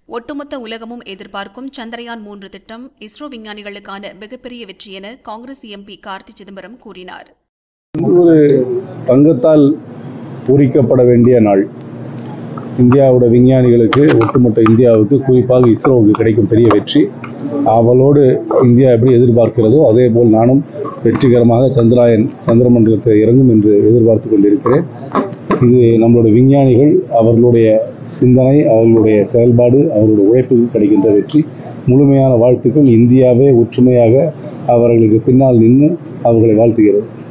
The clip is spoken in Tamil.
ஒட்டுமொத்த உலகமும் எதிர்பார்க்கும் சந்திரயான் மூன்று திட்டம் இஸ்ரோ விஞ்ஞானிகளுக்கான மிகப்பெரிய வெற்றி என காங்கிரஸ் எம்பி கார்த்தி சிதம்பரம் கூறினார் ஒரு தங்கத்தால் பொறிக்கப்பட வேண்டிய நாள் இந்தியாவோட விஞ்ஞானிகளுக்கு ஒட்டுமொத்த இந்தியாவுக்கு குறிப்பாக இஸ்ரோவுக்கு கிடைக்கும் பெரிய வெற்றி அவளோடு இந்தியா எப்படி எதிர்பார்க்கிறதோ அதே போல் நானும் வெற்றிகரமாக சந்திராயன் சந்திரமண்டலத்தில் இறங்கும் என்று எதிர்பார்த்து கொண்டிருக்கிறேன் இது நம்மளுடைய விஞ்ஞானிகள் அவர்களுடைய சிந்தனை அவர்களுடைய செயல்பாடு அவர்களுடைய உழைப்புக்கு கிடைக்கின்ற வெற்றி முழுமையான வாழ்த்துக்கள் இந்தியாவே ஒற்றுமையாக அவர்களுக்கு பின்னால் நின்று அவர்களை வாழ்த்துகிறது